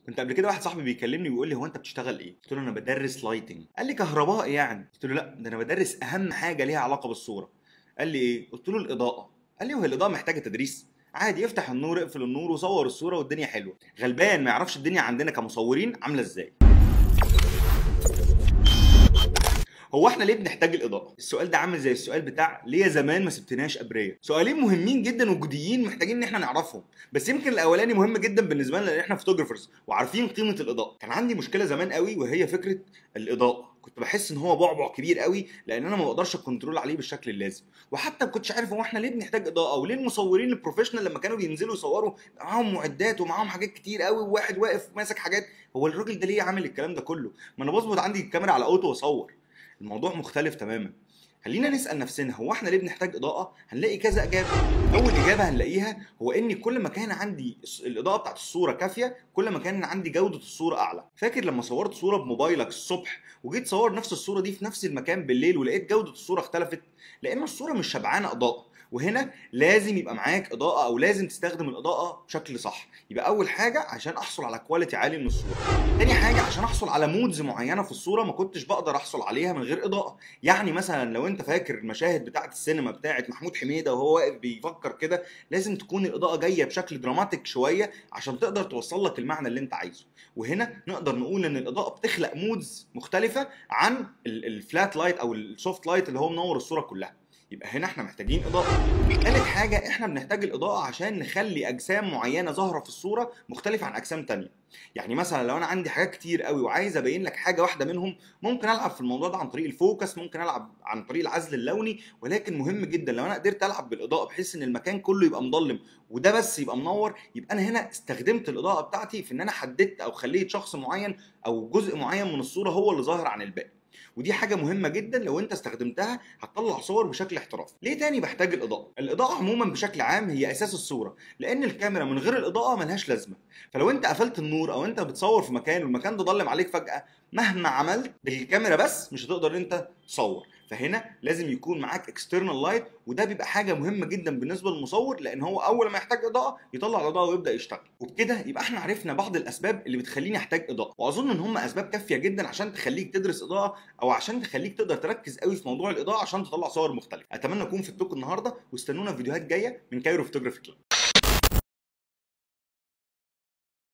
كنت قبل كده واحد صاحبي بيكلمني بيقول لي هو انت بتشتغل ايه قلت له انا بدرس لايتنج قال لي كهربائي يعني قلت له لا ده انا بدرس اهم حاجه ليها علاقه بالصوره قال لي ايه قلت له الاضاءه قال لي وهي الاضاءه محتاجه تدريس عادي افتح النور اقفل النور وصور الصوره والدنيا حلوه غلبان ما يعرفش الدنيا عندنا كمصورين عامله ازاي هو احنا ليه بنحتاج الاضاءه السؤال ده عامل زي السؤال بتاع ليه زمان ما سبتناش ابريه سؤالين مهمين جدا وجوديين محتاجين ان احنا نعرفهم بس يمكن الاولاني مهم جدا بالنسبه لنا لان احنا فوتوجرافرز وعارفين قيمه الاضاءه كان عندي مشكله زمان قوي وهي فكره الاضاءه كنت بحس ان هو بعبع كبير قوي لان انا ما بقدرش اكنترول عليه بالشكل اللازم وحتى ما كنتش عارف هو احنا ليه بنحتاج اضاءه وليه المصورين البروفيشنال لما كانوا بينزلوا يصوروا معاهم معدات ومعاهم حاجات كتير قوي وواحد واقف ماسك حاجات هو الراجل ده ليه عامل الكلام ده كله ما انا بظبط عندي الكاميرا على اوتو واصور الموضوع مختلف تماما خلينا نسال نفسنا هو احنا ليه بنحتاج اضاءه هنلاقي كذا اجابه اول اجابه هنلاقيها هو ان كل ما كان عندي الاضاءه بتاعت الصوره كافيه كل ما كان عندي جوده الصوره اعلى فاكر لما صورت صوره بموبايلك الصبح وجيت صور نفس الصوره دي في نفس المكان بالليل ولقيت جوده الصوره اختلفت لان الصوره مش شبعانه اضاءه وهنا لازم يبقى معاك اضاءه او لازم تستخدم الاضاءه بشكل صح يبقى اول حاجه عشان احصل على كواليتي عالي من الصوره تاني حاجه عشان احصل على مودز معينه في الصوره ما كنتش بقدر احصل عليها من غير اضاءه يعني مثلا لو انت فاكر المشاهد بتاعه السينما بتاعه محمود حميده وهو واقف بيفكر كده لازم تكون الاضاءه جايه بشكل دراماتيك شويه عشان تقدر توصل لك المعنى اللي انت عايزه وهنا نقدر نقول ان الاضاءه بتخلق مودز مختلفه عن الفلات لايت او السوفت لايت اللي هو منور الصوره كلها يبقى هنا احنا محتاجين اضاءه ثالث حاجه احنا بنحتاج الاضاءه عشان نخلي اجسام معينه ظاهره في الصوره مختلفه عن اجسام تانية يعني مثلا لو انا عندي حاجات كتير قوي وعايز ابين لك حاجه واحده منهم ممكن العب في الموضوع ده عن طريق الفوكس ممكن العب عن طريق العزل اللوني ولكن مهم جدا لو انا قدرت العب بالاضاءه بحيث ان المكان كله يبقى مظلم وده بس يبقى منور يبقى انا هنا استخدمت الاضاءه بتاعتي في ان انا حددت او خليت شخص معين او جزء معين من الصوره هو اللي ظاهر عن الباقي ودي حاجه مهمه جدا لو انت استخدمتها هتطلع صور بشكل احترافي ليه تاني بحتاج الاضاءه الاضاءه عموما بشكل عام هي اساس الصوره لان الكاميرا من غير الاضاءه ملهاش لازمه فلو انت قفلت النور او انت بتصور في مكان والمكان ده ضلم عليك فجاه مهما عملت بالكاميرا بس مش هتقدر انت تصور فهنا لازم يكون معاك اكسترنال لايت وده بيبقى حاجه مهمه جدا بالنسبه للمصور لان هو اول ما يحتاج اضاءه يطلع الاضاءه ويبدا يشتغل وبكده يبقى احنا عرفنا بعض الاسباب اللي بتخليني احتاج اضاءه واظن ان هم اسباب كافيه جدا عشان تخليك تدرس اضاءه او عشان تخليك تقدر تركز قوي في موضوع الاضاءه عشان تطلع صور مختلفه اتمنى اكون فدتكم النهارده واستنونا في فيديوهات جايه من كايرو فوتوجرافي كلاب